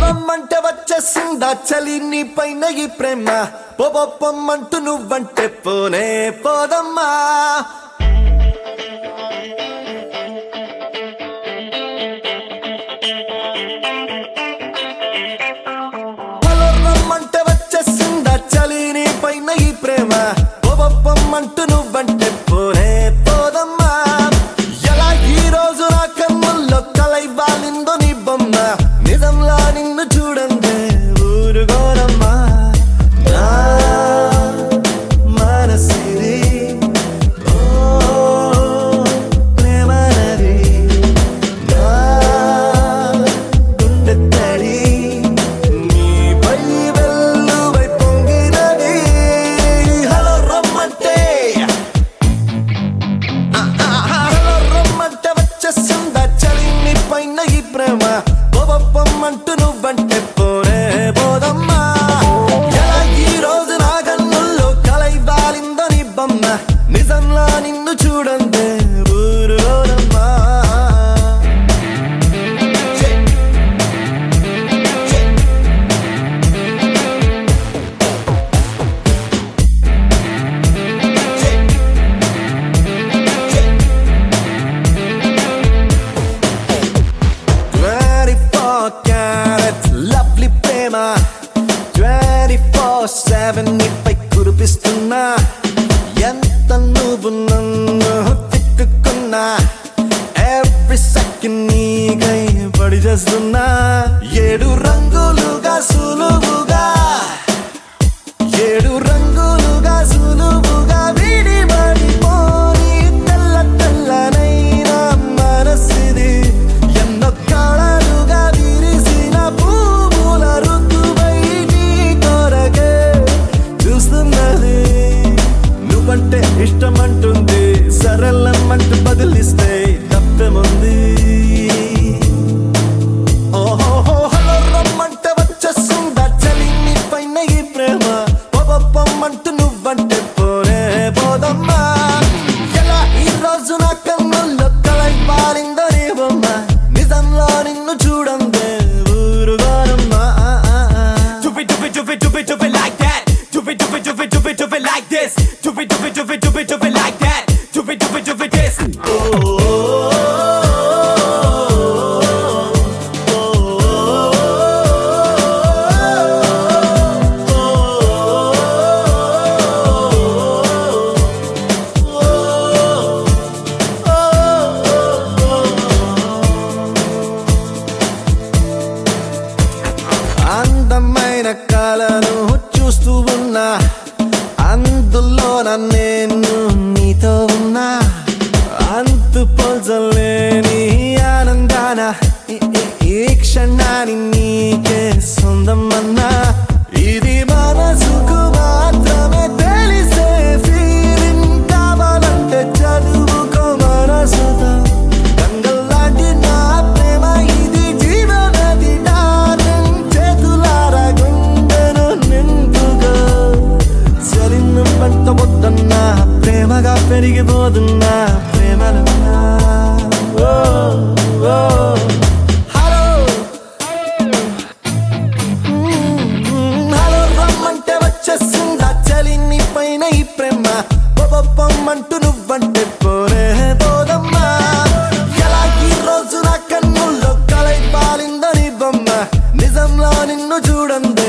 రమ్మంటే వచ్చేసిందా చలి నీ పైన ఈ ప్రేమ పొప్పమ్మంటూ నువ్వంటే పోనే పోదమ్మా హలో రమ్మంటే వచ్చేసిందా చలి నీ పైన ఈ ప్రేమ పొప్పమ్మంటూ నువ్వంటే పోనే పోదమ్మా ఎలా ఈ రోజు నా కన్నుల్లో కలై వాలిందో నీ బొమ్మ నిజంలా నిన్ను చూడందే ఊరుగోరమ్మా నా మనసిది ఓ ప్రేమనది నా గుండె తడి నీపై వెల్లువై పొంగినది హలో రమ్మంటే హలో రమ్మంటే వచ్చేసిందా చలి నీ పైన ఈ ప్రేమ పొప్పమ్మంటూ నువ్వంటే పోనే పోదమ్మా ఎలా ఈ రోజు నా కన్నుల్లో కలై వాలిందో నీ బొమ్మ నిజంలా నిన్ను చూడందే ఊరులోనమ్మా Twenty-four carat lovely ప్రేమ ట్వంటీ ఫోర్ సెవెన్ నీపై కురిపిస్తున్నా ఎంత నువ్వు నన్ను తిక్కుకున్నా ఎవ్రీ సెకండ్ నీకై పడి చేస్తున్నా ఏడు రంగులుగా సులువుగా ఏడు రంగులుగా సులువుగా విడిపడిపోని తెల్ల తెల్లనైన మనసిది ఎన్నో కళలుగా విరిసిన పువ్వుల ఋతువై నీ కొరకే చూస్తున్నది నువ్వంటే ఇష్టమంటుంది సరళమంటూ బదిలిస్తే తప్పేముంది ఓహో హలో రమ్మంటే వచ్చేస్తుందా చలి నీ పైన ఈ ప్రేమ పొప్పమ్మంటూ నువ్వంటే పోనే పోదమ్మా ఎలా ఈ రోజు నా కన్నుల్లో కలై పారిందో నీ బొమ్మ నిజంలో నిన్ను చూడందే ఊరుగోరమ్మా Do it, do it, do it, do it, do it like that. Do it, do it, do it, do it, do it like this. Do it, do it, do it, do it, do it like that. Do it, do it, do it, this. అందమైన కళను చూస్తూ ఉన్నా అందులో నేను నీతో ఉన్నా అంతు పొందలేని ఆనందాన ఈ- ఈ- ఈ క్షణాన్ని నీకే సొందమన్నా ఇది మనసుకు మాత్రమే తెలిసే ఫీలింగ్ కావాలంటే చదువుకో మనసుతో గంగల్లాంటి నా ప్రేమ ఇది జీవనది డార్లింగ్ చేతులారా గుండెను నింపుగా చలిను పంట వద్దన్నా ప్రేమగా పెరిగిపోతున్నా ప్రేమలన్నా ఓ, ఓ. హలో మ్మ్, హలో రమ్మంటే వచ్చేసిందా చలి నీ పైన ఈ ప్రేమ పొప్పమ్మంటూ నువ్వంటే పోనే పోదమ్మా ఎలా ఈ రోజు నా కన్నుల్లో కలై పాలిందో నీ బొమ్మ నిజంలో నిన్ను చూడందే